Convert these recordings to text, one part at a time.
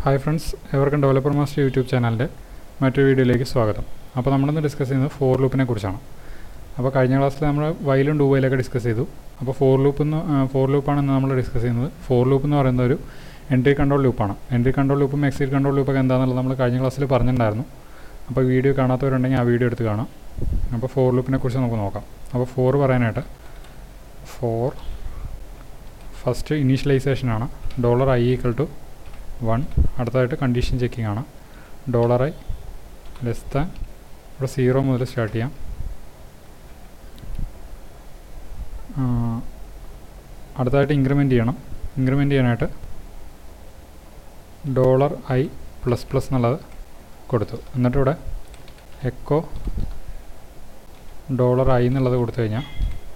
hi friends എവർക്കും developer master YouTube ചാനലിൻ്റെ മറ്റൊരു വീഡിയോയിലേക്ക് സ്വാഗതം അപ്പോൾ നമ്മളിന്ന് ഡിസ്കസ് ചെയ്യുന്നത് ഫോർ ലൂപ്പിനെ കുറിച്ചാണ് അപ്പോൾ കഴിഞ്ഞ ക്ലാസ്സിൽ നമ്മൾ വൈലും ഡു വൈലൊക്കെ ഡിസ്കസ് ചെയ്തു അപ്പോൾ ഫോർ ലൂപ്പ് എന്ന് ഫോർ ലൂപ്പാണ് ഇന്ന് നമ്മൾ ഡിസ്കസ് ചെയ്യുന്നത് ഫോർ ലൂപ്പ് എന്ന് പറയുന്ന ഒരു എൻട്രി കൺട്രോൾ ലൂപ്പാണ് എൻട്രി കൺട്രോൾ ലൂപ്പും എക്സിറ്റ് കൺട്രോൾ ലൂപ്പൊക്കെ എന്താണെന്നുള്ളത് നമ്മൾ കഴിഞ്ഞ ക്ലാസ്സിൽ പറഞ്ഞിട്ടുണ്ടായിരുന്നു അപ്പോൾ വീഡിയോ കാണാത്തവരുണ്ടെങ്കിൽ ആ വീഡിയോ എടുത്ത് കാണാം അപ്പോൾ ഫോർ ലൂപ്പിനെ കുറിച്ച് നമുക്ക് നോക്കാം അപ്പോൾ ഫോർ പറയാനായിട്ട് ഫോർ ഫസ്റ്റ് ഇനീഷ്യലൈസേഷനാണ് dollar I equal to one അടുത്തതായിട്ട് കണ്ടീഷൻ ചെക്കിംഗ് ആണ് ഡോളർ ഐ ലെസ് ദാൻ ഇവിടെ സീറോ മുതൽ സ്റ്റാർട്ട് ചെയ്യാം ആ, അടുത്തതായിട്ട് ഇൻക്രിമെൻറ്റ് ചെയ്യണം ഇൻക്രിമെൻറ്റ് ചെയ്യാനായിട്ട് ഡോളർ ഐ പ്ലസ് പ്ലസ് എന്നുള്ളത് കൊടുത്തു എന്നിട്ട് ഇവിടെ എക്കോ ഡോളർ ഐ എന്നുള്ളത് കൊടുത്തു കഴിഞ്ഞാൽ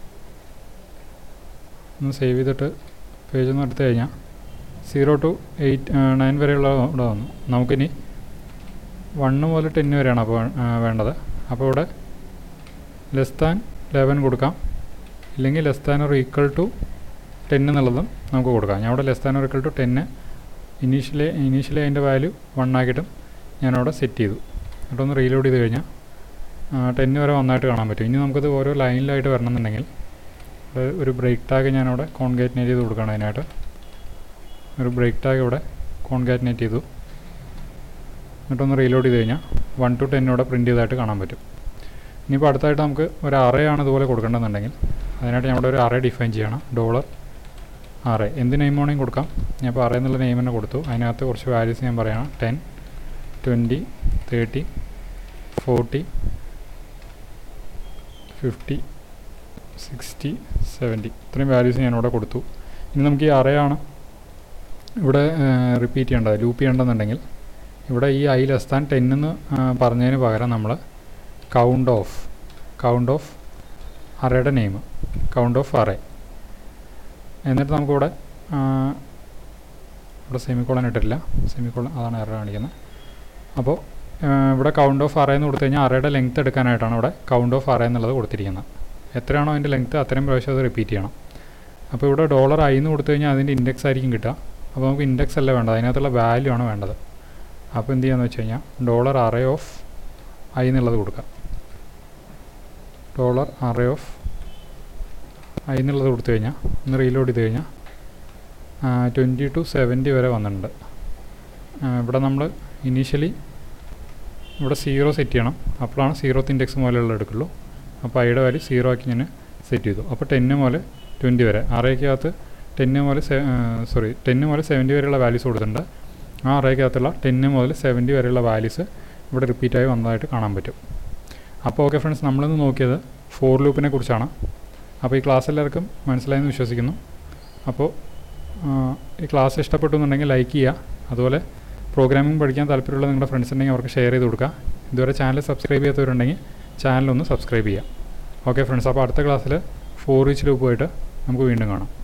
ഒന്ന് സേവ് ചെയ്തിട്ട് പേജ് ഒന്ന് എടുത്തു കഴിഞ്ഞാൽ സീറോ ടു എയ്റ്റ് നയൻ വരെയുള്ള ഇവിടെ വന്നു നമുക്കിനി വണ്ണ് മുതൽ ടെന്ന് വരെയാണ് അപ്പോൾ വേണ്ടത് അപ്പോൾ ഇവിടെ ലെസ് ദാൻ ലെവൻ കൊടുക്കാം ഇല്ലെങ്കിൽ ലെസ് ദാൻ ഒരു ഈക്വൽ ടു ടെൻ എന്നുള്ളതും നമുക്ക് കൊടുക്കാം ഞാൻ ഇവിടെ ലെസ് ദാൻ ഒരു ഈക്വൽ ടു ടെന്ന് ഇനീഷ്യലി ഇനീഷ്യലി അതിൻ്റെ വാല്യൂ വൺ ആക്കിയിട്ടും ഞാനവിടെ സെറ്റ് ചെയ്തു എന്നിട്ടൊന്ന് റീലോഡ് ചെയ്ത് കഴിഞ്ഞാൽ ടെന്ന് വരെ വന്നായിട്ട് കാണാൻ പറ്റും ഇനി നമുക്കത് ഓരോ ലൈനിലായിട്ട് വരണമെന്നുണ്ടെങ്കിൽ ഇവിടെ ഒരു ബ്രേക്ക് ടാഗ് ഞാനിവിടെ കോൺകാറ്റിനേറ്റ് ചെയ്ത് കൊടുക്കണം അതിനായിട്ട് ഒരു ബ്രേക്ക് ടാഗ് ഇവിടെ കോൺകാറ്റിനേറ്റ് ചെയ്തു എന്നിട്ടൊന്ന് റീലോഡ് ചെയ്ത് കഴിഞ്ഞാൽ വൺ ടു ടെൻ ഇവിടെ പ്രിൻറ്റ് ചെയ്തതായിട്ട് കാണാൻ പറ്റും ഇനിയിപ്പോൾ അടുത്തായിട്ട് നമുക്ക് ഒരു അറയാണ് ഇതുപോലെ കൊടുക്കേണ്ടതെന്നുണ്ടെങ്കിൽ അതിനായിട്ട് ഞാൻ ഇവിടെ ഒരു അറേ ഡിഫൈൻ ചെയ്യണം ഡോളർ അറേ എന്ത് നെയിം വേണമെങ്കിൽ കൊടുക്കാം ഞാൻ ഇപ്പോൾ അറേ എന്നുള്ള നെയിം തന്നെ കൊടുത്തു അതിനകത്ത് കുറച്ച് വാല്യൂസ് ഞാൻ പറയണം ten twenty thirty forty fifty sixty seventy ഇത്രയും വാല്യൂസ് ഞാൻ ഇവിടെ കൊടുത്തു ഇനി നമുക്ക് ഈ അറയാണ് ഇവിടെ റിപ്പീറ്റ് ചെയ്യേണ്ടത് ലൂപ്പ് ചെയ്യേണ്ടതെന്നുണ്ടെങ്കിൽ ഇവിടെ ഈ ഐ ലെസ് താൻ ടെൻ എന്ന് പറഞ്ഞതിന് പകരം നമ്മൾ കൗണ്ട് ഓഫ് കൗണ്ട് ഓഫ് അറയുടെ നെയിം കൗണ്ട് ഓഫ് അറേ എന്നിട്ട് നമുക്കിവിടെ ആ, ഇവിടെ സെമിക്കോളൻ ഇട്ടിട്ടില്ല സെമിക്കോളൻ അതാണ് എറർ കാണിക്കുന്നത് അപ്പോൾ ആ, ഇവിടെ കൗണ്ട് ഓഫ് അറേ എന്ന് കൊടുത്തു കഴിഞ്ഞാൽ അറയുടെ ലെങ്ത് എടുക്കാനായിട്ടാണ് ഇവിടെ കൗണ്ട് ഓഫ് അറേ എന്നുള്ളത് കൊടുത്തിരിക്കുന്നത് എത്രയാണോ അതിൻ്റെ ലെങ്ത് അത്രയും പ്രാവശ്യം അത് റിപ്പീറ്റ് ചെയ്യണം അപ്പോൾ ഇവിടെ ഡോളർ ഐ എന്ന് കൊടുത്തു കഴിഞ്ഞാൽ അതിൻ്റെ ഇൻഡെക്സ് ആയിരിക്കും കിട്ടുക അപ്പോൾ നമുക്ക് ഇൻഡെക്സ് അല്ല വേണ്ടത് അതിനകത്തുള്ള വാല്യൂ ആണ് വേണ്ടത് അപ്പോൾ എന്ത് ചെയ്യാന്ന് വെച്ച് കഴിഞ്ഞാൽ ഡോളർ അറേ ഓഫ് ഐ എന്നുള്ളത് കൊടുക്കുക ഡോളർ അറേ ഓഫ് ഐ എന്നുള്ളത് കൊടുത്തു കഴിഞ്ഞാൽ ഒന്ന് റീലോഡ് ചെയ്ത് കഴിഞ്ഞാൽ ട്വൻറ്റി ടു സെവൻറ്റി വരെ വന്നിട്ടുണ്ട് ആ, ഇവിടെ നമ്മൾ ഇനീഷ്യലി ഇവിടെ സീറോ സെറ്റ് ചെയ്യണം അപ്പോഴാണ് സീറോത്ത് ഇൻഡെക്സ് മുതലുള്ള എടുക്കുള്ളൂ അപ്പോൾ ഐയുടെ വാല്യൂ സീറോ ആക്കി ഞാൻ സെറ്റ് ചെയ്തു അപ്പോൾ ടെന്ന് മുതൽ ട്വൻറ്റി വരെ അറേക്കകത്ത് ടെന്ന് മുതൽ സോറി ടെന്ന് മുതൽ സെവൻറ്റി വരെയുള്ള വാല്യൂസ് കൊടുത്തിട്ടുണ്ട് ആ അറേക്കകത്തുള്ള ടെന്ന് മുതൽ സെവൻറ്റി വരെയുള്ള വാല്യൂസ് ഇവിടെ റിപ്പീറ്റായി വന്നതായിട്ട് കാണാൻ പറ്റും അപ്പോൾ ഓക്കെ ഫ്രണ്ട്സ് നമ്മളിന്ന് നോക്കിയത് ഫോർ ലൂപ്പിനെ കുറിച്ചാണ് അപ്പോൾ ഈ ക്ലാസ് എല്ലാവർക്കും മനസ്സിലായെന്ന് വിശ്വസിക്കുന്നു അപ്പോൾ ആ, ഈ ക്ലാസ് ഇഷ്ടപ്പെട്ടു എന്നുണ്ടെങ്കിൽ ലൈക്ക് ചെയ്യുക അതുപോലെ പ്രോഗ്രാമിംഗ് പഠിക്കാൻ താല്പര്യമുള്ള നിങ്ങളുടെ ഫ്രണ്ട്സ് ഉണ്ടെങ്കിൽ അവർക്ക് ഷെയർ ചെയ്ത് കൊടുക്കുക ഇതുവരെ ചാനൽ സബ്സ്ക്രൈബ് ചെയ്യാത്തവരുണ്ടെങ്കിൽ ചാനലൊന്ന് സബ്സ്ക്രൈബ് ചെയ്യുക ഓക്കെ ഫ്രണ്ട്സ് അപ്പോൾ അടുത്ത ക്ലാസ്സിൽ ഫോർ റീച്ച് ലൂപ്പുമായിട്ട് നമുക്ക് വീണ്ടും കാണാം